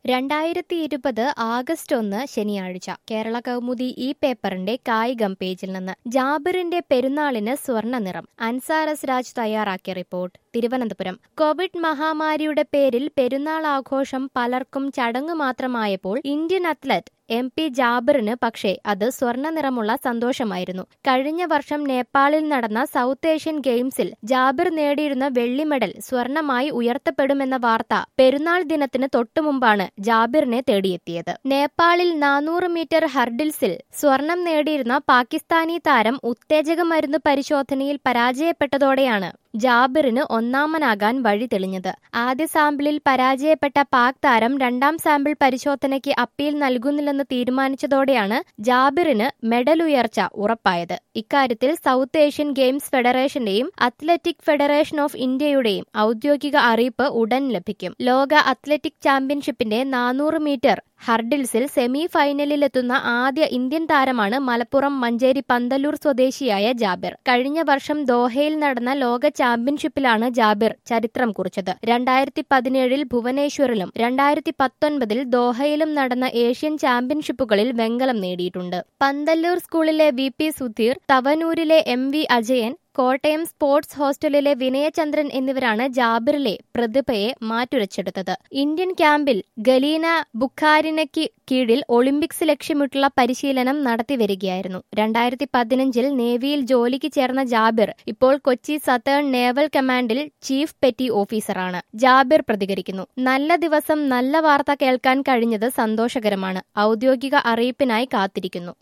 രണ്ടായിരത്തി ഇരുപത് ആഗസ്റ്റ് ഒന്ന് ശനിയാഴ്ച കേരള കൗമുദി ഈ പേപ്പറിന്റെ കായികം പേജിൽ നിന്ന് ജാബിറിന്റെ പെരുന്നാളിന് സ്വർണ്ണ നിറം അൻസാറസ് രാജ് തയ്യാറാക്കിയ റിപ്പോർട്ട് തിരുവനന്തപുരം കോവിഡ് മഹാമാരിയുടെ പേരിൽ പെരുന്നാൾ ആഘോഷം പലർക്കും ചടങ്ങ് മാത്രമായപ്പോൾ ഇന്ത്യൻ അത്ലറ്റ് എം പി ജാബിറിന് പക്ഷേ അത് സ്വർണ്ണ നിറമുള്ള സന്തോഷമായിരുന്നു കഴിഞ്ഞ വർഷം നേപ്പാളിൽ നടന്ന സൗത്ത് ഏഷ്യൻ ഗെയിംസിൽ ജാബിർ നേടിയിരുന്ന വെള്ളി മെഡൽ സ്വർണമായി ഉയർത്തപ്പെടുമെന്ന വാർത്ത പെരുന്നാൾ ദിനത്തിന് തൊട്ടുമുമ്പാണ് ജാബിറിനെ തേടിയെത്തിയത് നേപ്പാളിൽ നാനൂറ് മീറ്റർ ഹർഡിൽസിൽ സ്വർണം നേടിയിരുന്ന പാകിസ്ഥാനി താരം ഉത്തേജക മരുന്ന് പരിശോധനയിൽ പരാജയപ്പെട്ടതോടെയാണ് ജാബിറിന് ഒന്നാമനാകാൻ വഴി തെളിഞ്ഞത് ആദ്യ സാമ്പിളിൽ പരാജയപ്പെട്ട പാക് താരം രണ്ടാം സാമ്പിൾ പരിശോധനയ്ക്ക് അപ്പീൽ നൽകുന്നില്ലെന്ന് തീരുമാനിച്ചതോടെയാണ് ജാബിറിന് മെഡൽ ഉയർച്ച ഉറപ്പായത് ഇക്കാര്യത്തിൽ സൗത്ത് ഏഷ്യൻ ഗെയിംസ് ഫെഡറേഷന്റെയും അത്ലറ്റിക് ഫെഡറേഷൻ ഓഫ് ഇന്ത്യയുടെയും ഔദ്യോഗിക അറിയിപ്പ് ഉടൻ ലഭിക്കും ലോക അത്ലറ്റിക് ചാമ്പ്യൻഷിപ്പിന്റെ നാനൂറ് മീറ്റർ ഹർഡിൽസിൽ സെമി ഫൈനലിലെത്തുന്ന ആദ്യ ഇന്ത്യൻ താരമാണ് മലപ്പുറം മഞ്ചേരി പന്തല്ലൂർ സ്വദേശിയായ ജാബിർ കഴിഞ്ഞ വർഷം ദോഹയിൽ നടന്ന ലോക ചാമ്പ്യൻഷിപ്പിലാണ് ജാബിർ ചരിത്രം കുറിച്ചത് രണ്ടായിരത്തി പതിനേഴിൽ ഭുവനേശ്വറിലും രണ്ടായിരത്തി പത്തൊൻപതിൽ ദോഹയിലും നടന്ന ഏഷ്യൻ ചാമ്പ്യൻഷിപ്പുകളിൽ വെങ്കലം നേടിയിട്ടുണ്ട് പന്തല്ലൂർ സ്കൂളിലെ വി പി സുധീർ തവനൂരിലെ M V Ajayan Kottayam sports ഹോസ്റ്റലിലെ വിനയചന്ദ്രൻ എന്നിവരാണ് ജാബിറിലെ പ്രതിഭയെ മാറ്റുരച്ചെടുത്തത് ഇന്ത്യൻ ക്യാമ്പിൽ ഗലീന ബുഖാരിനയ്ക്ക് കീഴിൽ ഒളിമ്പിക്സ് ലക്ഷ്യമിട്ടുള്ള പരിശീലനം നടത്തിവരികയായിരുന്നു രണ്ടായിരത്തി പതിനഞ്ചിൽ നേവിയിൽ ജോലിക്ക് ചേർന്ന ജാബിർ ഇപ്പോൾ കൊച്ചി സതേൺ നേവൽ കമാൻഡിൽ ചീഫ് പെറ്റി ഓഫീസറാണ് ജാബിർ പ്രതികരിക്കുന്നു നല്ല ദിവസം നല്ല വാർത്ത കേൾക്കാൻ കഴിഞ്ഞത് സന്തോഷകരമാണ് ഔദ്യോഗിക അറിയിപ്പിനായി കാത്തിരിക്കുന്നു